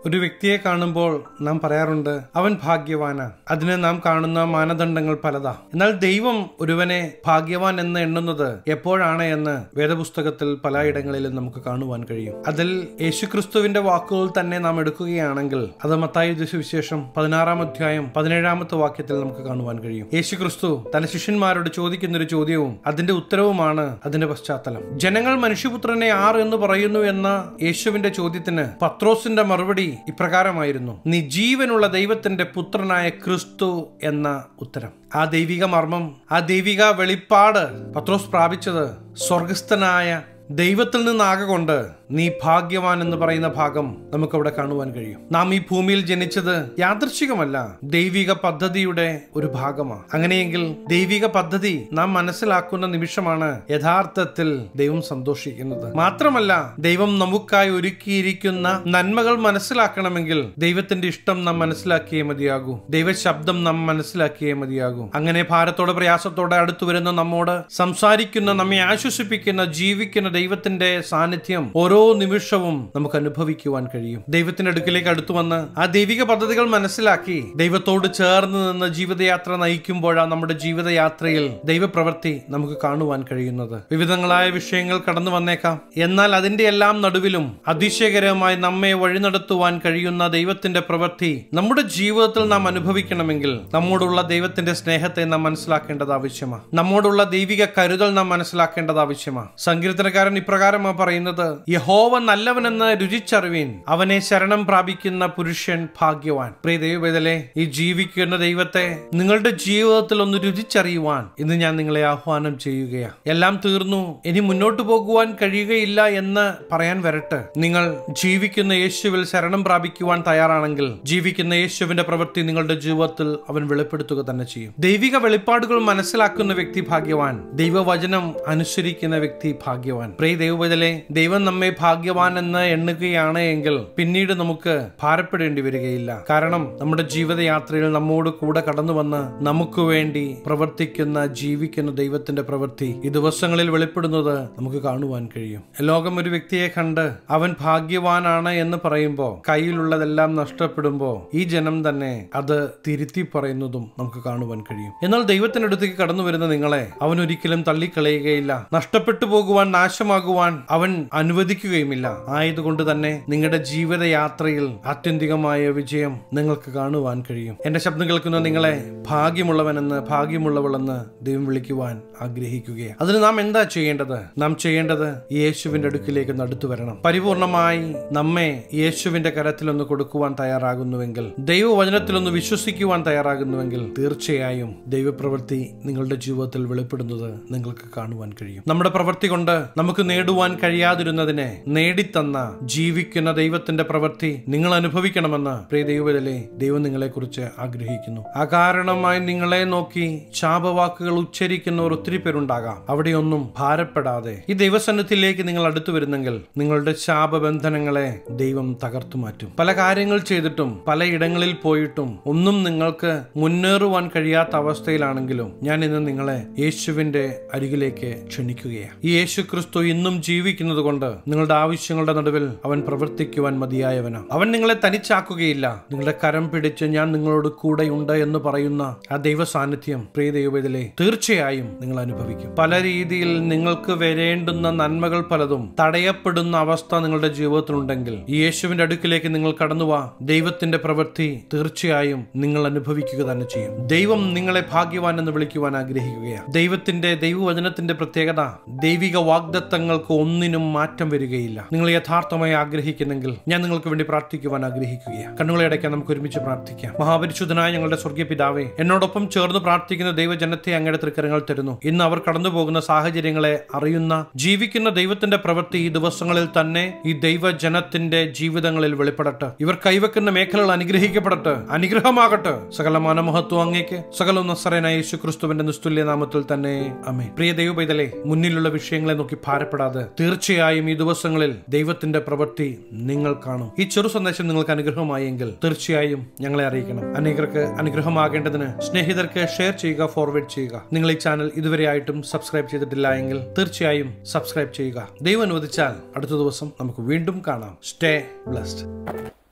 ഒരു വ്യക്തിയെ കാണുമ്പോൾ നാം പറയാറുണ്ട് അവൻ ഭാഗ്യവാനാ അതിന് നാം കാണുന്ന മാനദണ്ഡങ്ങൾ പലതാ എന്നാൽ ദൈവം ഒരുവനെ ഭാഗ്യവാൻ എന്ന് എണ്ണുന്നത് എപ്പോഴാണ് എന്ന് വേദപുസ്തകത്തിൽ പലയിടങ്ങളിലും നമുക്ക് കാണുവാൻ കഴിയും അതിൽ യേശുക്രിസ്തുവിന്റെ വാക്കുകൾ തന്നെ നാം എടുക്കുകയാണെങ്കിൽ അത് മത്തായി സുവിശേഷം പതിനാറാം അധ്യായം പതിനേഴാമത്തെ വാക്യത്തിൽ നമുക്ക് കാണുവാൻ കഴിയും യേശുക്രിസ്തു തന്റെ ശിഷ്യന്മാരോട് ചോദിക്കുന്ന ഒരു ചോദ്യവും അതിന്റെ ഉത്തരവുമാണ് അതിന്റെ പശ്ചാത്തലം ജനങ്ങൾ മനുഷ്യപുത്രനെ ആർ എന്ന് പറയുന്നു എന്ന യേശുവിന്റെ ചോദ്യത്തിന് പത്രോസിന്റെ മറുപടി ഇപ്രകാരമായിരുന്നു നീ ജീവനുള്ള ദൈവത്തിന്റെ പുത്രനായ ക്രിസ്തു എന്ന ഉത്തരം ആ ദൈവിക മർമ്മം ആ ദൈവിക വെളിപ്പാട് പത്രോസ് പ്രാപിച്ചത് സ്വർഗസ്ഥനായ ദൈവത്തിൽ നിന്നാകൊണ്ട് നീ ഭാഗ്യവാൻ എന്ന് പറയുന്ന ഭാഗം നമുക്കവിടെ കാണുവാൻ കഴിയും നാം ഈ ഭൂമിയിൽ ജനിച്ചത് യാദൃശികമല്ല ദൈവിക പദ്ധതിയുടെ ഒരു ഭാഗമാണ് അങ്ങനെയെങ്കിൽ ദൈവിക പദ്ധതി നാം മനസ്സിലാക്കുന്ന നിമിഷമാണ് യഥാർത്ഥത്തിൽ ദൈവം സന്തോഷിക്കുന്നത് മാത്രമല്ല ദൈവം നമുക്കായി ഒരുക്കിയിരിക്കുന്ന നന്മകൾ മനസ്സിലാക്കണമെങ്കിൽ ദൈവത്തിന്റെ ഇഷ്ടം നാം മനസ്സിലാക്കിയേ മതിയാകൂ ദൈവശബ്ദം നാം മനസ്സിലാക്കിയേ മതിയാകൂ അങ്ങനെ ഭാരത്തോടെ പ്രയാസത്തോടെ അടുത്തു വരുന്ന നമ്മോട് സംസാരിക്കുന്ന നമ്മെ ആശ്വസിപ്പിക്കുന്ന ജീവിക്കുന്ന ദൈവത്തിന്റെ സാന്നിധ്യം ഓരോ നിമിഷവും നമുക്ക് അനുഭവിക്കുവാൻ കഴിയും ദൈവത്തിന്റെ അടുക്കിലേക്ക് അടുത്തു വന്ന് ആ ദൈവിക പദ്ധതികൾ മനസ്സിലാക്കി ദൈവത്തോട് ചേർന്ന് നിന്ന് ജീവിതയാത്ര നയിക്കുമ്പോഴാണ് നമ്മുടെ ജീവിതയാത്രയിൽ ദൈവപ്രവൃത്തി നമുക്ക് കാണുവാൻ കഴിയുന്നത് വിവിധങ്ങളായ വിഷയങ്ങൾ കടന്നു വന്നേക്കാം എന്നാൽ അതിന്റെ എല്ലാം നടുവിലും അതിശയകരമായി നമ്മെ വഴി നടത്തുവാൻ കഴിയുന്ന ദൈവത്തിന്റെ പ്രവൃത്തി നമ്മുടെ ജീവിതത്തിൽ നാം അനുഭവിക്കണമെങ്കിൽ നമ്മോടുള്ള ദൈവത്തിന്റെ സ്നേഹത്തെ നാം മനസ്സിലാക്കേണ്ടത് ആവശ്യമാണ് നമ്മോടുള്ള ദൈവിക കരുതൽ നാം മനസ്സിലാക്കേണ്ടത് ആവശ്യമാണ് സങ്കീർത്തനക്കാരൻ ഇപ്രകാരമാണ് പറയുന്നത് യഹോവ നല്ലവനെന്ന് രുചിച്ചറിവീൻ അവനെ ശരണം പ്രാപിക്കുന്ന പുരുഷൻ ഭാഗ്യവാൻ പ്രിയ ദൈവവേദലെ ഈ ജീവിക്കുന്ന ദൈവത്തെ നിങ്ങളുടെ ജീവിതത്തിൽ ഒന്ന് രുചിച്ചറിയുവാൻ ഇന്ന് ഞാൻ നിങ്ങളെ ആഹ്വാനം ചെയ്യുകയാണ് എല്ലാം തീർന്നു ഇനി മുന്നോട്ട് പോകുവാൻ കഴിയുകയില്ല എന്ന് പറയാൻ വരട്ടെ നിങ്ങൾ ജീവിക്കുന്ന യേശുവിൽ ശരണം പ്രാപിക്കുവാൻ തയ്യാറാണെങ്കിൽ ജീവിക്കുന്ന യേശുവിന്റെ പ്രവൃത്തി നിങ്ങളുടെ ജീവിതത്തിൽ അവൻ വെളിപ്പെടുത്തുക തന്നെ ചെയ്യും ദൈവിക വെളിപ്പാടുകൾ മനസ്സിലാക്കുന്ന വ്യക്തി ഭാഗ്യവാൻ ദൈവവചനം അനുസരിക്കുന്ന വ്യക്തി ഭാഗ്യവാൻ പ്രിയ ദൈവബദലെ ദൈവം നമ്മെ ഭാഗ്യവാൻ എന്ന് എണ്ണുകയാണ് എങ്കിൽ പിന്നീട് നമുക്ക് ഭാരപ്പെടേണ്ടി വരികയില്ല കാരണം നമ്മുടെ ജീവിതയാത്രയിൽ നമ്മോട് കൂടെ കടന്നു വന്ന് നമുക്ക് വേണ്ടി പ്രവർത്തിക്കുന്ന ജീവിക്കുന്ന ദൈവത്തിന്റെ പ്രവൃത്തി ഈ ദിവസങ്ങളിൽ വെളിപ്പെടുന്നത് നമുക്ക് കാണുവാൻ കഴിയും ലോകം ഒരു വ്യക്തിയെ കണ്ട് അവൻ ഭാഗ്യവാനാണ് എന്ന് പറയുമ്പോൾ കയ്യിലുള്ളതെല്ലാം നഷ്ടപ്പെടുമ്പോൾ ഈ ജനം തന്നെ അത് തിരുത്തി പറയുന്നതും നമുക്ക് കാണുവാൻ കഴിയും എന്നാൽ ദൈവത്തിന്റെ അടുത്തേക്ക് കടന്നു വരുന്ന നിങ്ങളെ അവൻ ഒരിക്കലും തള്ളിക്കളയുകയില്ല നഷ്ടപ്പെട്ടു പോകുവാൻ നാശമാകുവാൻ അവൻ അനുവദിക്കുകയുമില്ല ആയതുകൊണ്ട് തന്നെ നിങ്ങളുടെ ജീവിതയാത്രയിൽ ആത്യന്തികമായ വിജയം നിങ്ങൾക്ക് കാണുവാൻ കഴിയും എന്റെ ശബ്ദം കേൾക്കുന്ന നിങ്ങളെ ഭാഗ്യമുള്ളവനെന്ന് ഭാഗ്യമുള്ളവളെന്ന് ദൈവം വിളിക്കുവാൻ ആഗ്രഹിക്കുകയാണ് അതിന് നാം എന്താ ചെയ്യേണ്ടത് നാം ചെയ്യേണ്ടത് യേശുവിന്റെ അടുക്കിലേക്ക് നടത്തു വരണം പരിപൂർണമായി നമ്മെ യേശുവിന്റെ കരത്തിലൊന്ന് കൊടുക്കുവാൻ തയ്യാറാകുന്നുവെങ്കിൽ ദൈവവചനത്തിലൊന്ന് വിശ്വസിക്കുവാൻ തയ്യാറാകുന്നുവെങ്കിൽ തീർച്ചയായും ദൈവപ്രവൃത്തി നിങ്ങളുടെ ജീവിതത്തിൽ വെളിപ്പെടുന്നത് നിങ്ങൾക്ക് കാണുവാൻ കഴിയും നമ്മുടെ പ്രവൃത്തി കൊണ്ട് നമുക്ക് നേടുവാൻ കഴിയാതിരുന്നതിനെ നേടിത്തന്ന ജീവിക്കുന്ന ദൈവത്തിന്റെ പ്രവൃത്തി നിങ്ങൾ അനുഭവിക്കണമെന്ന് പ്രിയ ദൈവത്തിലെ ദൈവം നിങ്ങളെ കുറിച്ച് ആഗ്രഹിക്കുന്നു ആ കാരണമായി നിങ്ങളെ നോക്കി ശാപവാക്കുകൾ ഉച്ചരിക്കുന്നവർ ഒത്തിരി പേരുണ്ടാകാം അവിടെയൊന്നും ഭാരപ്പെടാതെ ഈ ദൈവസന്നിധിയിലേക്ക് നിങ്ങൾ അടുത്തു വരുന്നെങ്കിൽ നിങ്ങളുടെ ശാപബന്ധനങ്ങളെ ദൈവം തകർത്തു മാറ്റും പല കാര്യങ്ങൾ ചെയ്തിട്ടും പലയിടങ്ങളിൽ പോയിട്ടും ഒന്നും നിങ്ങൾക്ക് മുന്നേറുവാൻ കഴിയാത്ത അവസ്ഥയിലാണെങ്കിലും ഞാൻ ഇന്ന് നിങ്ങളെ യേശുവിന്റെ അരികിലേക്ക് ക്ഷണിക്കുകയാണ് ഈ യേശു ക്രിസ്തു ഇന്നും ജീവിക്കുന്നത് കൊണ്ട് നിങ്ങളുടെ ആവശ്യങ്ങളുടെ നടുവിൽ അവൻ പ്രവർത്തിക്കുവാൻ മതിയായവനാണ് അവൻ നിങ്ങളെ തനിച്ചാക്കുകയില്ല നിങ്ങളുടെ കരം പിടിച്ച് ഞാൻ നിങ്ങളോട് കൂടെയുണ്ട് എന്ന് പറയുന്ന ആ ദൈവ സാന്നിധ്യം പ്രിയ ദൈവത്തിലെ തീർച്ചയായും നിങ്ങൾ അനുഭവിക്കും പല രീതിയിൽ നിങ്ങൾക്ക് വരേണ്ടുന്ന നന്മകൾ പലതും തടയപ്പെടുന്ന അവസ്ഥ നിങ്ങളുടെ ജീവിതത്തിലുണ്ടെങ്കിൽ ഈ യേശുവിന്റെ അടുക്കിലേക്ക് നിങ്ങൾ കടന്നുവാ ദൈവത്തിന്റെ പ്രവൃത്തി തീർച്ചയായും നിങ്ങൾ അനുഭവിക്കുക തന്നെ ചെയ്യും ദൈവം നിങ്ങളെ ഭാഗ്യവാൻ എന്ന് വിളിക്കുവാൻ ആഗ്രഹിക്കുകയാണ് ദൈവത്തിന്റെ ദൈവവചനത്തിന്റെ പ്രത്യേകത ദൈവിക വാഗ്ദത്തങ്ങൾക്ക് ഒന്നിനും മാറ്റം വരികയില്ല നിങ്ങൾ യഥാർത്ഥമായി ആഗ്രഹിക്കുന്നെങ്കിൽ ഞാൻ നിങ്ങൾക്ക് വേണ്ടി പ്രാർത്ഥിക്കുവാൻ ആഗ്രഹിക്കുകയാണ് കണ്ണുകളെ അടയ്ക്കാൻ നമുക്ക് ഒരുമിച്ച് പ്രാർത്ഥിക്കാം മഹാപരിശുദ്ധനായ ഞങ്ങളുടെ സ്വർഗീയ പിതാവേ എന്നോടൊപ്പം ചേർന്ന് പ്രാർത്ഥിക്കുന്ന ദൈവജനത്തെ അങ്ങയുടെ തൃക്കരങ്ങൾ തരുന്നു ഇന്ന് അവർ കടന്നു പോകുന്ന സാഹചര്യങ്ങളെ അറിയുന്ന ജീവിക്കുന്ന ദൈവത്തിന്റെ പ്രവൃത്തി ഈ ദിവസങ്ങളിൽ തന്നെ ഈ ദൈവജനത്തിന്റെ ജീവിതങ്ങളിൽ വെളിപ്പെടട്ടെ ഇവർ കൈവെക്കുന്ന മേഖലകൾ അനുഗ്രഹിക്കപ്പെടട്ടെ അനുഗ്രഹമാകട്ടെ സകലമാന മഹത്വം അങ്ങേക്ക് സകല നസറേനായ യേശു ക്രിസ്തുവിന്റെ നിസ്തുല്യ നാമത്തിൽ തന്നെ അമേ പ്രിയ ദൈവപൈതലെ മുന്നിലുള്ള വിഷയങ്ങളെ നോക്കി ഭാരപ്പെടാതെ തീർച്ചയായും ഈ ദിവസങ്ങളിൽ ദൈവത്തിന്റെ പ്രവൃത്തി നിങ്ങൾ കാണും ഈ ചെറു സന്ദേശം നിങ്ങൾക്ക് അനുഗ്രഹമായെങ്കിൽ തീർച്ചയായും ഞങ്ങളെ അറിയിക്കണം അനേകർക്ക് അനുഗ്രഹമാകേണ്ടതിന് സ്നേഹിതർക്ക് ഷെയർ ചെയ്യുക ഫോർവേഡ് ചെയ്യുക നിങ്ങൾ ഈ ചാനൽ ഇതുവരെയായിട്ടും സബ്സ്ക്രൈബ് ചെയ്തിട്ടില്ല എങ്കിൽ തീർച്ചയായും സബ്സ്ക്രൈബ് ചെയ്യുക ദൈവം അനുവദിച്ചാൽ അടുത്ത ദിവസം നമുക്ക് വീണ്ടും കാണാം സ്റ്റേ ബ്ലസ്ഡ്